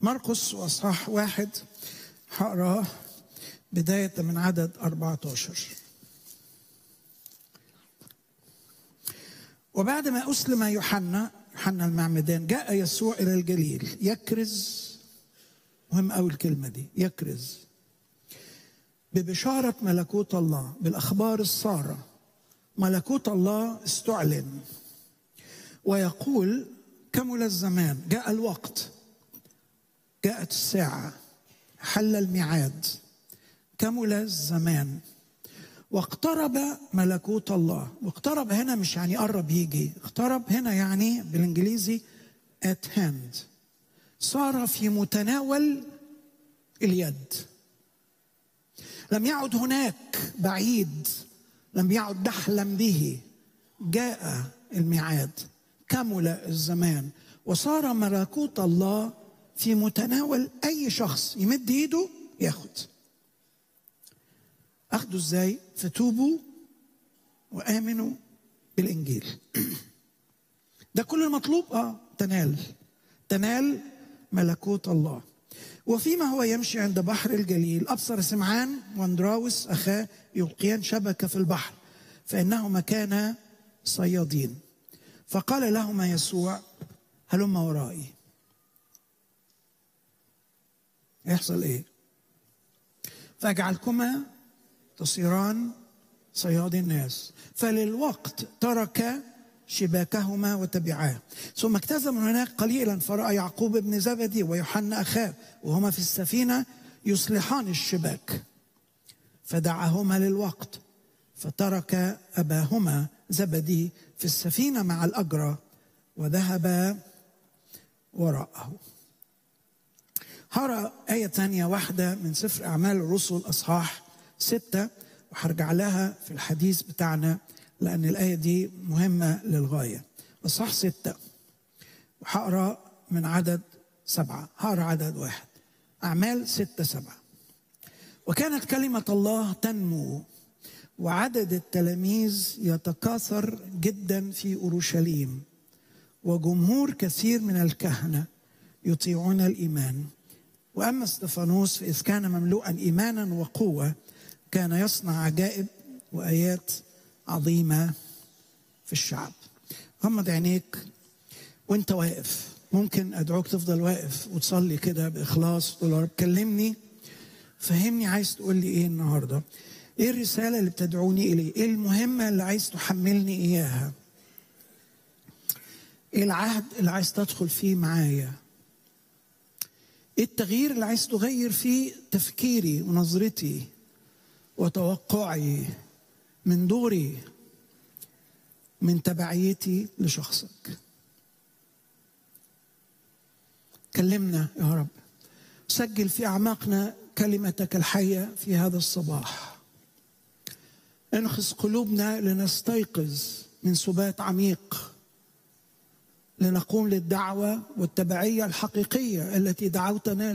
مرقس واصحاح واحد هقراه بداية من عدد 14 وبعد ما أسلم يوحنا يوحنا المعمدان جاء يسوع إلى الجليل يكرز مهم أوي الكلمة دي يكرز ببشارة ملكوت الله بالأخبار السارة ملكوت الله استعلن ويقول كمل الزمان جاء الوقت جاءت الساعة حل الميعاد كمل الزمان واقترب ملكوت الله واقترب هنا مش يعني قرب يجي اقترب هنا يعني بالانجليزي at hand صار في متناول اليد لم يعد هناك بعيد لم يعد نحلم به جاء الميعاد كمل الزمان وصار ملكوت الله في متناول اي شخص يمد ايده ياخد اخده ازاي فتوبوا وامنوا بالانجيل ده كل المطلوب اه تنال تنال ملكوت الله وفيما هو يمشي عند بحر الجليل ابصر سمعان واندراوس اخاه يلقيان شبكه في البحر فانهما كانا صيادين فقال لهما يسوع هلما ورائي يحصل ايه فاجعلكما تصيران صياد الناس فللوقت ترك شباكهما وتبعاه ثم اجتاز من هناك قليلا فراى يعقوب بن زبدي ويوحنا اخاه وهما في السفينه يصلحان الشباك فدعاهما للوقت فترك اباهما زبدي في السفينه مع الاجرى وذهب وراءه هرى آية ثانية واحدة من سفر أعمال الرسل أصحاح ستة وهرجع لها في الحديث بتاعنا لأن الآية دي مهمة للغاية أصحاح ستة وهقرا من عدد سبعة هقرا عدد واحد أعمال ستة سبعة وكانت كلمة الله تنمو وعدد التلاميذ يتكاثر جدا في أورشليم وجمهور كثير من الكهنة يطيعون الإيمان واما استفانوس فاذ كان مملوءا ايمانا وقوه كان يصنع عجائب وايات عظيمه في الشعب غمض عينيك وانت واقف ممكن ادعوك تفضل واقف وتصلي كده باخلاص تقول يا رب كلمني فهمني عايز تقول لي ايه النهارده ايه الرساله اللي بتدعوني اليه ايه المهمه اللي عايز تحملني اياها ايه العهد اللي عايز تدخل فيه معايا ايه التغيير اللي عايز تغير فيه تفكيري ونظرتي وتوقعي من دوري من تبعيتي لشخصك كلمنا يا رب سجل في اعماقنا كلمتك الحيه في هذا الصباح انخس قلوبنا لنستيقظ من سبات عميق لنقوم للدعوه والتبعيه الحقيقيه التي دعوتنا